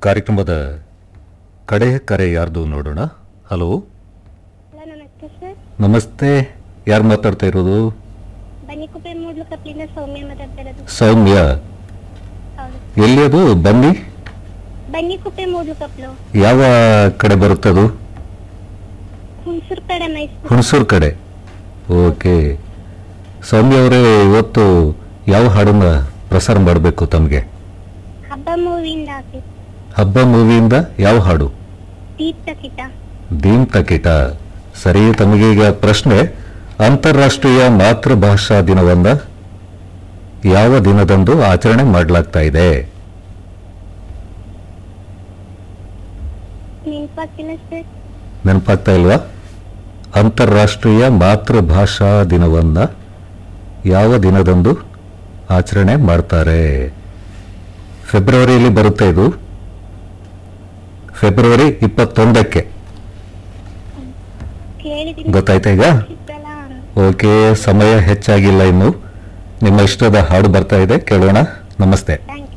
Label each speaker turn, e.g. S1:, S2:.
S1: ಕಾರ್ಯಕ್ರಮದ ಕಡೆಯ ಕರೆ ಯಾರ್ದು ನೋಡೋಣ ಹಲೋ
S2: ಹಲೋ ನಮಸ್ತೆ ಸರ್
S1: ನಮಸ್ತೆ ಯಾರು ಮಾತಾಡ್ತಾ ಇರೋದು
S2: ಬನ್ನಿಕುಪ್ಪೆ ಮೂಡ್ಲು ಕಪ್ಲಿಂದ ಸೌಮ್ಯ ಮಾತಾಡ್ತಾ ಇರೋದು
S1: ಸೌಮ್ಯ
S2: ಹೌದು
S1: ಎಲ್ಲಿ ಅದು ಬನ್ನಿ
S2: ಬನ್ನಿಕುಪ್ಪೆ ಮೂಡ್ಲು ಕಪ್ಲು
S1: ಯಾವ ಕಡೆ ಬರುತ್ತದು
S2: ಹುಣಸೂರು ಕಡೆ ಮೈಸೂರು
S1: ಹುಣಸೂರು ಕಡೆ ಓಕೆ ಸೌಮ್ಯ ಅವರೇ ಇವತ್ತು ಯಾವ ಹಾಡನ್ನ ಪ್ರಸಾರ ಮಾಡಬೇಕು ತಮಗೆ
S2: ಹಬ್ಬ ಮೂವಿಯಿಂದ ಹಾಕಿ
S1: ಹಬ್ಬ ಮೂವಿಯಿಂದ ಯಾವ ಹಾಡು
S2: ದೀಪ್ತ ಕಿಟ
S1: ದೀನ್ ತಕಿಟ ಸರಿ ತಮಗೆ ಈಗ ಪ್ರಶ್ನೆ ಅಂತಾರಾಷ್ಟ್ರೀಯ ಮಾತೃಭಾಷಾ ದಿನವನ್ನ ಯಾವ ದಿನದಂದು ಆಚರಣೆ ಮಾಡಲಾಗ್ತಾ ಇದೆ
S2: ನೆನಪಾಗ್ತಿಲ್ಲ ಸರ್
S1: ನೆನಪಾಗ್ತಾ ಇಲ್ವಾ ಅಂತಾರಾಷ್ಟ್ರೀಯ ಮಾತೃಭಾಷಾ ದಿನವನ್ನ ಯಾವ ದಿನದಂದು ಆಚರಣೆ ಮಾಡ್ತಾರೆ ಫೆಬ್ರವರಿಯಲ್ಲಿ ಬರುತ್ತೆ ಇದು ಫೆಬ್ರವರಿ ಇಪ್ಪತ್ತೊಂದಕ್ಕೆ
S2: ಕೇಳಿದ್ದೀನಿ
S1: ಗೊತ್ತಾಯ್ತಾ ಈಗ
S2: ಸಿಕ್ಕಲ್ಲ
S1: ಓಕೆ ಸಮಯ ಹೆಚ್ಚಾಗಿಲ್ಲ ಇನ್ನು ನಿಮ್ಮ ಇಷ್ಟದ ಹಾಡು ಬರ್ತಾ ಇದೆ ಕೇಳೋಣ ನಮಸ್ತೆ
S2: ಥ್ಯಾಂಕ್